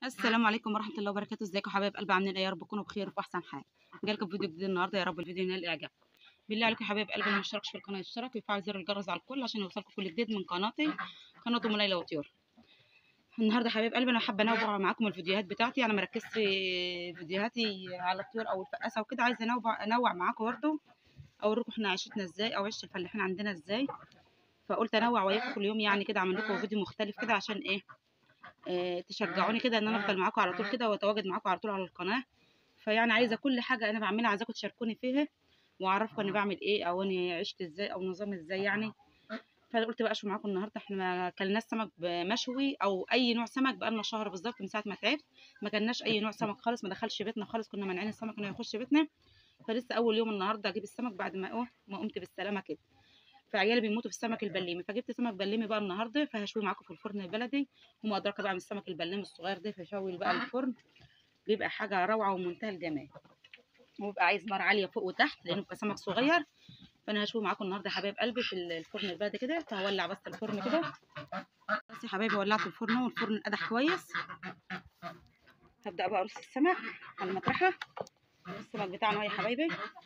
السلام عليكم ورحمة الله وبركاته ازيكم يا حبايب قلبي عاملين ايه يا رب تكونوا بخير وفي احسن حال جالكم فيديو جديد النهارده يا رب الفيديو ينال الاعجاب بالله عليكم يا حبايب قلبي اللي ما اشتركش في القناه يشترك ويفعل زر الجرس على الكل عشان يوصلكم كل جديد من قناتي قناه ام ليلى وطيور النهارده يا حبايب قلبي انا حابه انوع معاكم الفيديوهات بتاعتي انا مركزت في فيديوهاتي على الطيور او الفقاسه وكده عايزه انوع انوع معاكم برده اوريكم احنا عيشتنا ازاي او عيشه الفلاحين عندنا ازاي فقلت انوع وياكم كل يوم يعني كده اعمل لكم فيديو مختلف كده عشان ايه آه، تشجعوني كده ان انا افضل معاكم على طول كده واتواجد معاكم على طول على القناه فيعني عايزه كل حاجه انا بعملها عايزاكم تشاركوني فيها واعرفكم انا بعمل ايه او انا عشت ازاي او نظام ازاي يعني فقلت بقى اشوف معاكم النهارده احنا ما كلناش سمك مشوي او اي نوع سمك بقالنا شهر بالظبط من ساعه ما تعبت ما كلناش اي نوع سمك خالص ما دخلش بيتنا خالص كنا مانعين السمك انه يخش بيتنا فلسه اول يوم النهارده اجيب السمك بعد ما اهو ما قمت بالسلامه كده فعيالي بيموتوا في السمك البليمي فجبت سمك بليمي بقى النهارده فهشوي معاكم في الفرن البلدي وما ادراك بقى من السمك البليمي الصغير ده فشوي بقى الفرن بيبقى حاجه روعه ومنتهى الجمال وبيبقى عايز نار عاليه فوق وتحت لانه بيبقى سمك صغير فانا هشوي معاكم النهارده يا حبايب قلبي في الفرن البلدي كده فهولع بس الفرن كده بس يا حبايبي ولعت الفرن والفرن قدح كويس هبدا بقى ارص السمك على المطرحه السمك بتاعنا اهو يا حبايبي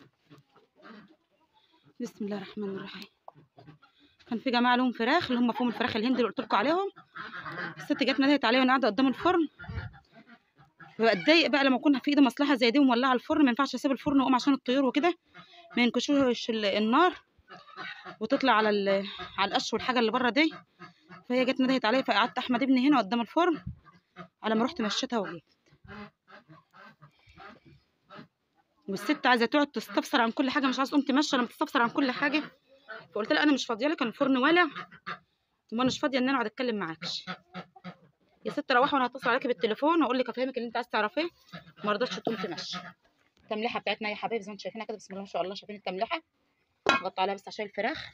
بسم الله الرحمن الرحيم كان في جماعه لهم فراخ اللي هم فيهم الفراخ الهندي اللي قلت لكم عليهم الست جت ندهت عليا وانا قاعده قدام الفرن بتضايق بقى لما اكون في ايدي مصلحه زي دي ومولعه الفرن ما ينفعش اسيب الفرن واقوم عشان الطيور وكده ما ينكشوش النار وتطلع على على القش والحاجه اللي بره دي فهي جت ندهت عليا فقعدت احمد ابني هنا قدام الفرن على ما رحت مشيتها وجيت والست عايزه تقعد تستفسر عن كل حاجه مش عايزه تقوم تمشي لما تستفسر عن كل حاجه فقلت لها انا مش فاضيه لك الفرن والع وما مش فاضيه ان انا اقعد اتكلم معاكش يا ست روحي وانا هتصل عليكي بالتليفون واقول لك افهمك اللي انت عايز تعرفيه ما رضتش تقوم تمشي التمليحه بتاعتنا يا حبايبي زي ما انتم شايفينها كده بسم الله ما شاء الله شايفين التمليحه غطى عليها بس عشان الفراخ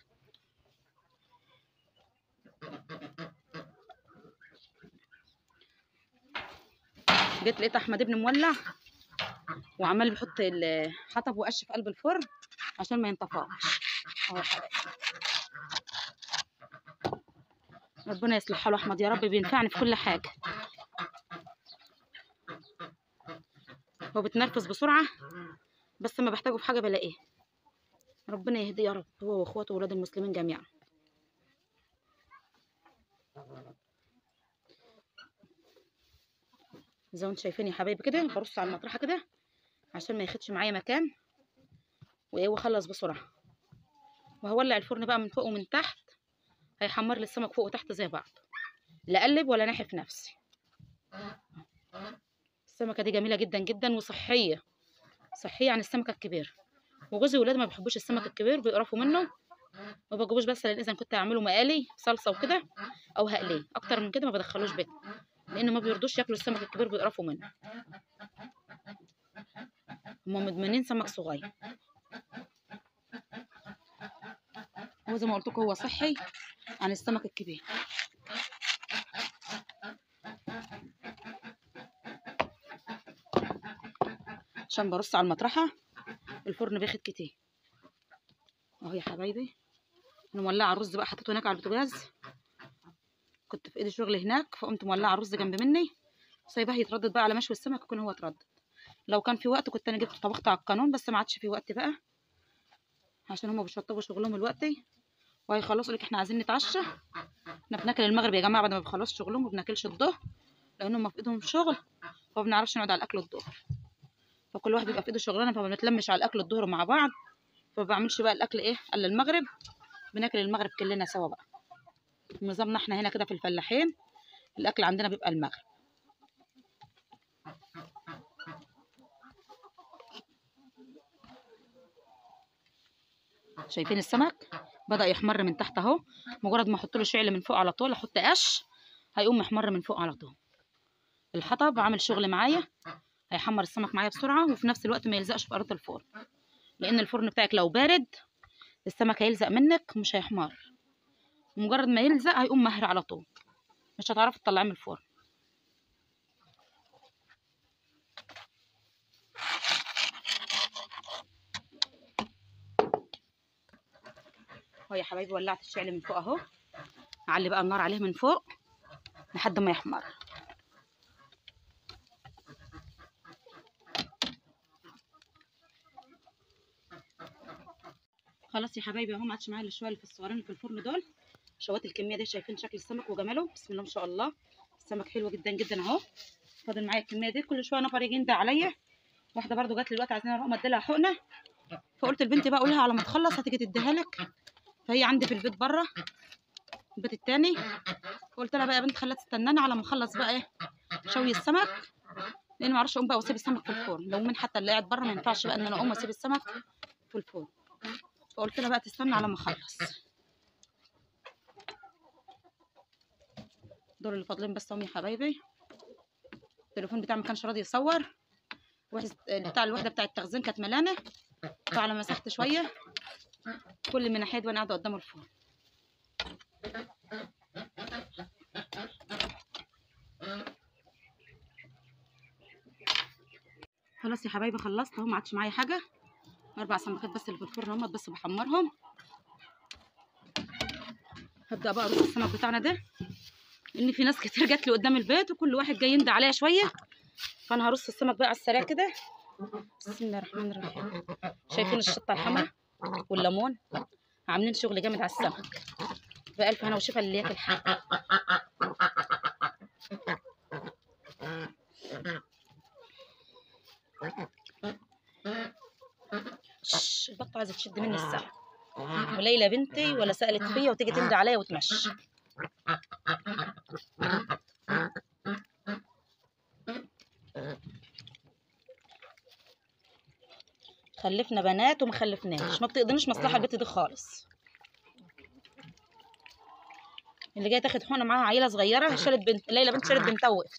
جيت لقيت احمد ابني مولع وعمال بيحط الحطب وقش في قلب الفرن عشان ما ينطفاش اهو يا حبايبي ربنا يصلح حاله احمد يا رب بينفعني في كل حاجه هو بتنرفز بسرعه بس ما بحتاجه في حاجه بلاقيه ربنا يهديه يا رب هو واخواته واولاد المسلمين جميعا زي ما انتم شايفين يا حبايبي كده برص على المطرحه كده عشان ما ياخدش معايا مكان وايه واخلص بسرعه وهولع الفرن بقى من فوق ومن تحت هيحمر لي السمك فوق وتحت زي بعض لا اقلب ولا ناحف نفسي السمكه دي جميله جدا جدا وصحيه صحيه عن السمكه الكبيره وجوزي وولادي ما بيحبوش السمك الكبير بيقرفوا منه ما بجيبوش بس لان اذا كنت هعمله مقالي صلصه وكده او هقليه اكتر من كده ما بدخلوش بيت لان ما بيرضوش ياكلوا السمك الكبير بيقرفوا منه هما مدمنين سمك صغير هو زي ما قلت لكم هو صحي عن السمك الكبير عشان برص على المطرحه الفرن بياخد كتير اهو يا حبايبي انا مولعه الرز بقى حطيته هناك على البوتاجاز كنت في ايدي شغل هناك فقمت مولعه الرز جنب مني سايباه يتردد بقى على مشوي السمك يكون هو اتردد لو كان في وقت كنت انا جبت طبخت على القانون بس ما عادش في وقت بقى عشان هما بيشطبوا شغلهم الوقتي وهيخلصوا لك احنا عايزين نتعشى احنا بناكل المغرب يا جماعه بعد ما بيخلصوا شغلهم ما بناكلش الظهر لان هما في ايدهم شغل فما بنعرفش نقعد على الاكل الظهر فكل واحد بيبقى في ايده شغلانه فما بنتلمش على الاكل الظهر مع بعض فما بعملش بقى الاكل ايه الا المغرب بناكل المغرب كلنا سوا بقى نظامنا احنا هنا كده في الفلاحين الاكل عندنا بيبقى المغرب شايفين السمك بدا يحمر من تحت اهو مجرد ما احط له شعل من فوق على طول احط قش هيقوم محمر من فوق على طول الحطب عامل شغل معايا هيحمر السمك معايا بسرعه وفي نفس الوقت ما يلزقش في ارض الفرن لان الفرن بتاعك لو بارد السمك هيلزق منك ومش هيحمر مجرد ما يلزق هيقوم مهر على طول مش هتعرفي تطلعيه من الفرن اهو يا حبايبي ولعت الشعل من فوق اهو اعلي بقى النار عليه من فوق لحد ما يحمر خلاص يا حبايبي اهو ما عادش معايا الا شويه اللي في الصوارين اللي في الفرن دول شوات الكميه دي شايفين شكل السمك وجماله بسم الله ما شاء الله السمك حلو جدا جدا اهو فاضل معايا الكميه دي كل شويه نفر يجي يندى عليا واحده برضو جات لي دلوقتي عايزين اروح ادي لها حقنه فقلت لبنتي بقى قولها على ما تخلص هتيجي تديها لك فهي عندي في البيت بره البيت التاني فقلت لها بقى يا بنت خليها تستناني على ما اخلص بقى ايه شوي السمك لان ما اعرفش اقوم بقى واسيب السمك في الفرن لو من حتى اللي قاعد بره ما ينفعش بقى ان انا اقوم واسيب السمك في الفرن فقلت لها بقى تستنى على ما اخلص دول اللي فاضلين بس هم يا حبايبي التليفون بتاعي ما كانش راضي يصور وحز- بتاع الوحده بتاع التخزين كانت ملانه فعلى ما مسحت شويه كل من ناحيه وانا قاعده قدام الفرن خلاص يا حبايبي خلصت اهو ما عادش معايا حاجه اربع سمكات بس اللي في الفرن هم بس بحمرهم هبدا بقى ارص السمك بتاعنا ده لان في ناس كتير جات لي قدام البيت وكل واحد جاي يندى عليا شويه فانا هرص السمك بقى على السريع كده بسم الله الرحمن الرحيم شايفين الشطه الحمراء والليمون عاملين شغل جامد على السمك بألف هنا وشفا اللي ياكل حاجه شش، البطه عايزه تشد مني السمك وليلى بنتي ولا سالت فيا وتيجي تندى عليا وتمشي خلفنا بنات وما خلفناش ما بتقضينيش مصلحه البت دي خالص اللي جايه تاخد حقنه معاها عيله صغيره شالت بنت ليلى بنت شالت بنتها وقفت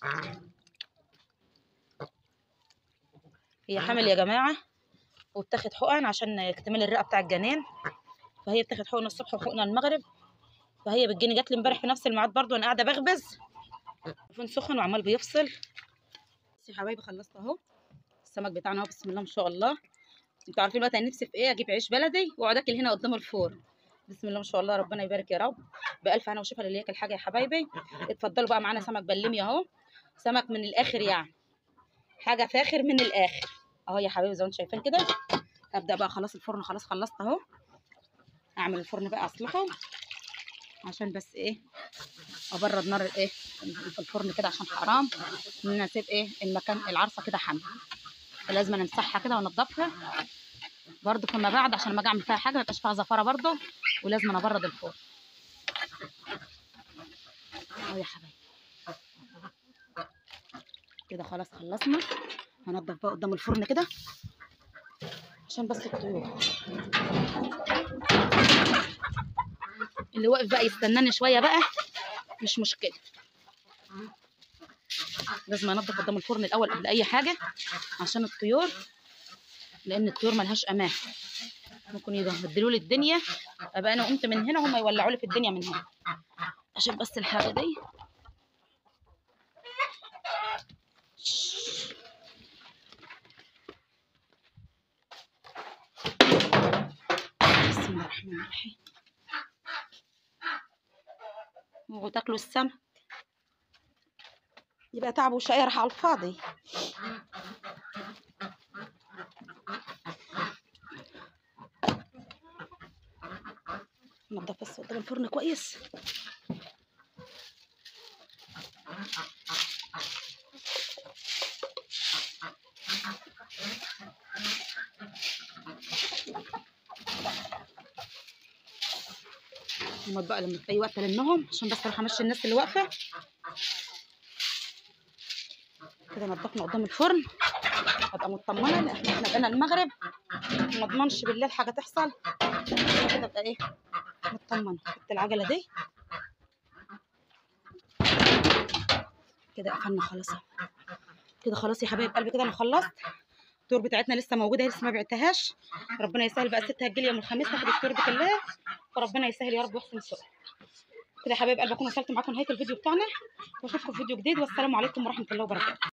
هي حامل يا جماعه وبتاخد حقن عشان اكتمال الرئه بتاع الجنين فهي بتاخد حقن الصبح وحقنه المغرب فهي بتجيني جات لي امبارح في نفس الميعاد برضه وانا قاعده بخبز التليفون سخن وعمال بيفصل بس يا حبايبي خلصت اهو السمك بتاعنا اهو بسم الله ما شاء الله انتوا عارفين الوقت انا نفسي في ايه اجيب عيش بلدي واقعد اكل هنا قدام الفرن بسم الله ما شاء الله ربنا يبارك يا رب بألف هنا وشفا للي ياكل حاجه يا حبايبي اتفضلوا بقى معانا سمك بلمي اهو سمك من الاخر يعني حاجه فاخر من الاخر اهو يا حبايبي زي ما انتم شايفين كده ابدا بقى خلاص الفرن خلاص خلصت اهو اعمل الفرن بقى اصلحه عشان بس ايه ابرد نار الايه في الفرن كده عشان حرام ان انا اسيب ايه المكان العرصه كده حامل فلازم أنا امسحها كده وانضفها برضو فيما بعد عشان لما اجي اعمل فيها حاجه ما يبقاش فيها زفاره برضو ولازم أنا ابرد الفرن اهو يا حبايبي كده خلاص خلصنا هنضف بقى قدام الفرن كده عشان بس الطيور اللي واقف بقى يستناني شويه بقى مش مشكله لازم انضف قدام الفرن الاول قبل اي حاجه عشان الطيور لان الطيور ملهاش امان ممكن يبهدلوا لي الدنيا ابقى انا قمت من هنا هم يولعوا لي في الدنيا من هنا عشان بس الحاجه دي بسم الله الرحمن الرحيم وتاكلوا السمك يبقى تعب وشقي راح على الفاضي نضف بس قدام الفرن كويس هما بقى لما في اي وقت النهم عشان بس اروح امشي الناس اللي واقفه كده نضفنا قدام الفرن ابقى مطمنه لان احنا بقينا المغرب ما اضمنش بالليل حاجه تحصل كده ابقى ايه مطمنه جبت العجله دي كده قفلنا خلاص أهو. كده خلاص يا حبايب قلبي كده انا خلصت التور بتاعتنا لسه موجوده هي لسه ما بعتهاش ربنا يسهل بقى ستها تجيلي يوم الخميس ناخد التور دي كلها فربنا يسهل يا رب ويحسن السؤال كده يا حبايب قلبي اكون وصلت معاكم نهايه الفيديو بتاعنا واشوفكم في فيديو جديد والسلام عليكم ورحمه الله وبركاته